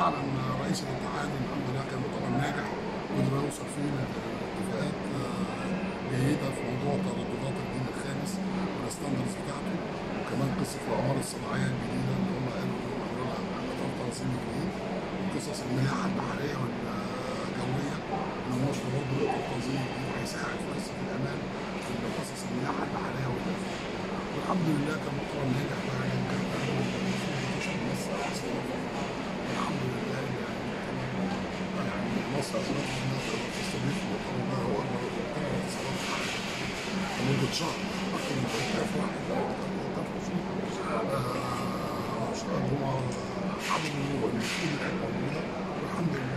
فعلا رئيس الاتحاد الحمد لله كان مؤتمر ناجح قدر يوصل فيه لاتفاقات آه، جيده في موضوع ترددات الدين الخامس والستاندرز بتاعته وكمان قصه الاقمار الصناعيه الجديده اللي هم قالوا انهم عملوا لها اطار تنظيم جديد وقصص الملاحه البحريه والجويه ان مصر برضه نقطه تنظيم جديد هيساعد في قصه الامان في قصص الملاحه البحريه والجويه والحمد لله كان مؤتمر ناجح فعلا كان الناس اصلا الحمد لله يعني يعني مصر اثبتت انها تقدر تستضيف المؤتمر ده هو اكبر مؤتمر اتصالات في العالم لمده شهر اكثر من 3000 واحد اتفقوا فيه آه، هم عدد من المسؤولين اللي كانت موجوده والحمد لله